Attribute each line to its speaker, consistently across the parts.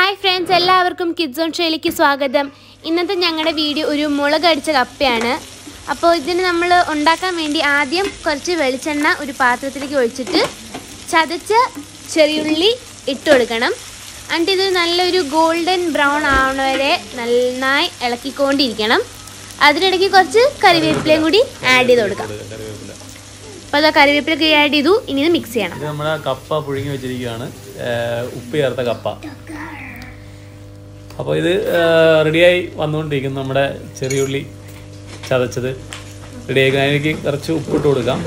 Speaker 1: hi friends എല്ലാവർക്കും kids on ഷോയിലേക്ക് സ്വാഗതം ഇന്നത്തെ ഞങ്ങളുടെ വീഡിയോ ഒരു മുളകടിച്ച കപ്പയാണ് അപ്പോൾ ഇതിന് നമ്മൾ ഉണ്ടാക്കാൻ വേണ്ടി ആദ്യം കുറച്ച് വെളിച്ചെണ്ണ ഒരു പാത്രത്തിലേക്ക് ഒഴിച്ചിട്ട് ചതച്ച ചെറിയുള്ളി ഇട്ട് കൊടുക്കണം എന്നിട്ട് ഇത് നല്ലൊരു ഗോൾഡൻ ബ്രൗൺ ആവണ വരെ നന്നായി ഇളക്കിക്കൊണ്ടിരിക്കണം അതിനിടയ്ക്ക് കുറച്ച് കറിവേപ്പിലയും കൂടി ആഡ് ചെയ്ത് കൊടുക്കാം
Speaker 2: കറിവേപ്പില
Speaker 1: അപ്പോൾ അത് കറിവേപ്പിലൊക്കെ ആഡ് ചെയ്തു ഇനി ഇത് മിക്സ് ചെയ്യണം
Speaker 2: ഇത് നമ്മുടെ കപ്പ പുഴുങ്ങി വെച്ചിരിക്കുകയാണ് ഏർ ഉപ്പ് ചേർത്ത കപ്പ അപ്പോൾ ഇത് ഏർ റെഡിയായി വന്നുകൊണ്ടിരിക്കുന്നു നമ്മുടെ ചെറിയുള്ളി ചതച്ചത് റെഡിയായി അതിലേക്ക് കുറച്ച് ഉപ്പിട്ട് കൊടുക്കാം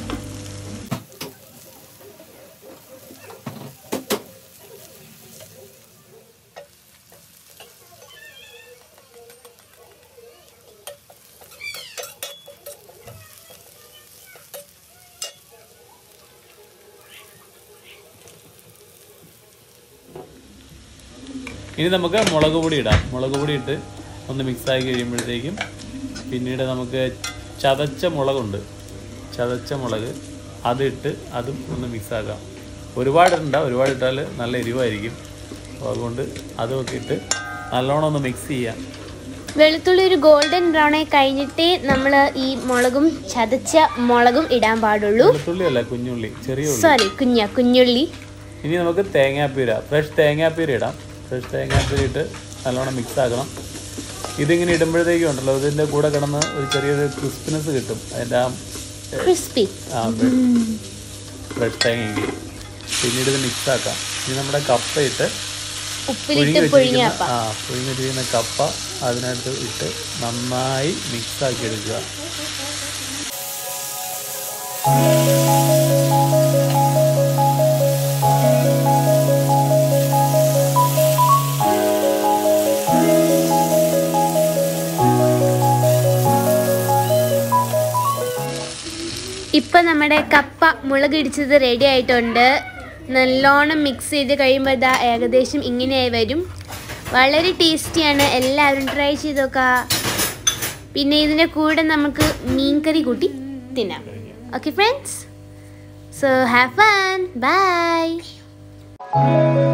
Speaker 2: ഇനി നമുക്ക് മുളക് പൊടി ഇടാം മുളക് പൊടി ഇട്ട് ഒന്ന് മിക്സ് ആക്കി കഴിയുമ്പോഴത്തേക്കും പിന്നീട് നമുക്ക് ചതച്ച മുളകുണ്ട് ചതച്ച മുളക് അതിട്ട് അതും ഒന്ന് മിക്സ് ആക്കാം ഒരുപാട് ഇടണ്ട ഒരുപാട് ഇട്ടാൽ നല്ല എരിവായിരിക്കും അപ്പോൾ അതുകൊണ്ട് അതുമൊക്കെ ഇട്ട് നല്ലോണം ഒന്ന് മിക്സ് ചെയ്യാം
Speaker 1: വെളുത്തുള്ളി ഒരു ഗോൾഡൻ ബ്രൗൺ ആയി കഴിഞ്ഞിട്ടേ നമ്മൾ ഈ മുളകും ചതച്ച മുളകും ഇടാൻ പാടുള്ളൂ
Speaker 2: വെളുത്തുള്ളി അല്ല കുഞ്ഞുള്ളി ചെറിയ ഉള്ളി
Speaker 1: സോറി കുഞ്ഞ കുഞ്ഞുള്ളി
Speaker 2: ഇനി നമുക്ക് തേങ്ങാപ്പീര ഫ്രഷ് തേങ്ങാപ്പീര ഇടാം ഫ്രഷ് തേങ്ങാപ്പീര ഇട്ട് നല്ലോണം മിക്സ് ആക്കണം ഇതിങ്ങനെ ഇടുമ്പോഴത്തേക്കും ഉണ്ടല്ലോ ഇതിൻ്റെ കൂടെ കിടന്ന് ഒരു ചെറിയൊരു ക്രിസ്പിനെസ് കിട്ടും അതിൻ്റെ ആ
Speaker 1: ക്രിസ്പി
Speaker 2: ആ ഫ്രഷ് തേങ്ങയ്ക്ക് പിന്നീട് ഇത് മിക്സ് ആക്കാം ഇനി നമ്മുടെ കപ്പ ഇട്ട് പുഴുങ്ങി
Speaker 1: ഉപ്പിലിട്ട് പുഴുങ്ങിയ
Speaker 2: വെച്ചിരിക്കുന്ന ആ പുഴുങ്ങി വെച്ചിരിക്കുന്ന കപ്പ അതിനകത്ത് ഇട്ട് നന്നായി മിക്സ് ആക്കി എടുക്കുക
Speaker 1: ഇപ്പൊ നമ്മുടെ കപ്പ മുളക് ഇടിച്ചത് റെഡി ആയിട്ടുണ്ട് നല്ലോണം മിക്സ് ചെയ്ത് കഴിയുമ്പോൾ ഇതാ ഏകദേശം ഇങ്ങനെയായി വരും വളരെ ടേസ്റ്റിയാണ് എല്ലാവരും ട്രൈ ചെയ്ത് നോക്കുക പിന്നെ ഇതിൻ്റെ കൂടെ നമുക്ക് മീൻകറി കൂട്ടി തിന്നാം okay friends so have fun by